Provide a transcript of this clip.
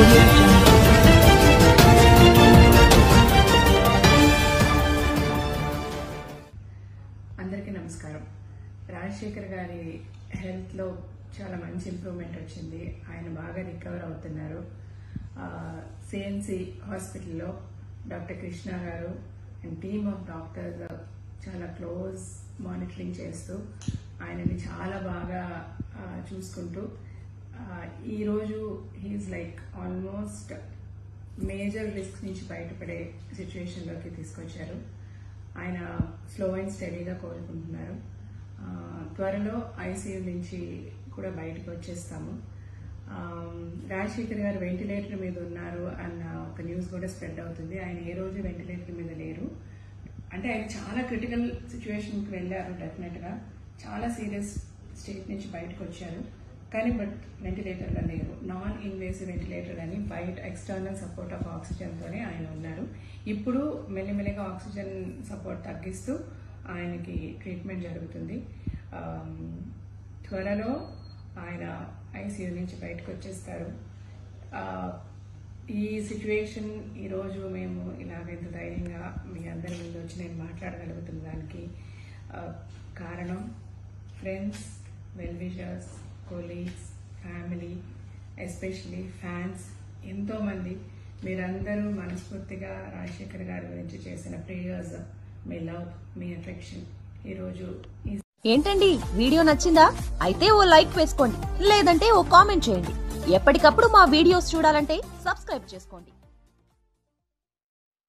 audio jungle. అందరికీ నమస్కారం రాజశేఖర్ గారి హెల్త్లో చాలా మంచి ఇంప్రూవ్మెంట్ వచ్చింది ఆయన బాగా రికవర్ అవుతున్నారు సిఎన్సి హాస్పిటల్లో డాక్టర్ కృష్ణ గారు అండ్ టీమ్ ఆఫ్ డాక్టర్స్ చాలా క్లోజ్ మానిటరింగ్ చేస్తూ ఆయనని చాలా బాగా ఆ, చూసుకుంటూ ఆ, ఈరోజు he's like almost major risk నుంచి బయటపడే సిచ్యువేషన్లోకి తీసుకొచ్చారు ఆయన స్లో అండ్ స్టడీగా కోలుకుంటున్నారు ఆ, త్వరలో ఐసీయూ నుంచి కూడా బయటకు వచ్చేస్తాము ఆ, రాజశేఖర్ గారు వెంటిలేటర్ మీద ఉన్నారు అన్న ఒక న్యూస్ కూడా స్ప్రెడ్ అవుతుంది ఆయన ఏ రోజు వెంటిలేటర్ మీద లేరు అంటే ఆయన చాలా క్రిటికల్ సిచ్యువేషన్కి వెళ్ళారు డెఫినెట్గా చాలా సీరియస్ స్టేట్ నుంచి బయటకు వచ్చారు కానీ బట్ వెంటిలేటర్లో లేరు నాన్ ఇన్వేసివ్ వెంటిలేటర్ అని బయట ఎక్స్టర్నల్ సపోర్ట్ ఆఫ్ ఆక్సిజన్తోనే ఆయన ఉన్నారు ఇప్పుడు మెల్లిమెల్లిగా ఆక్సిజన్ సపోర్ట్ తగ్గిస్తూ ఆయనకి ట్రీట్మెంట్ జరుగుతుంది ఆమ్, త్వరలో ఆయన ఐసీయూ నుంచి బయటకు వచ్చేస్తారు ఆ, ఈ సిచ్యువేషన్ ఈరోజు మేము ఇలాగ ఇంత ధైర్యంగా మీ అందరి ముందు వచ్చి నేను మాట్లాడగలుగుతున్న దానికి ఆ, కారణం friends well wishers colleagues family especially fans ఎంతోమంది మీరందరూ మనస్ఫూర్తిగా రాజశేఖర్ గారి గురించి చేసిన ప్రేయర్స్ మీ లవ్ మీ అఫెక్షన్ ఈరోజు ఈ ఏంటండి వీడియో నచ్చిందా అయితే ఓ లైక్ వేసుకోండి లేదంటే ఓ కామెంట్ చేయండి ఎప్పటికప్పుడు మా వీడియోస్ చూడాలంటే సబ్స్క్రైబ్ చేసుకోండి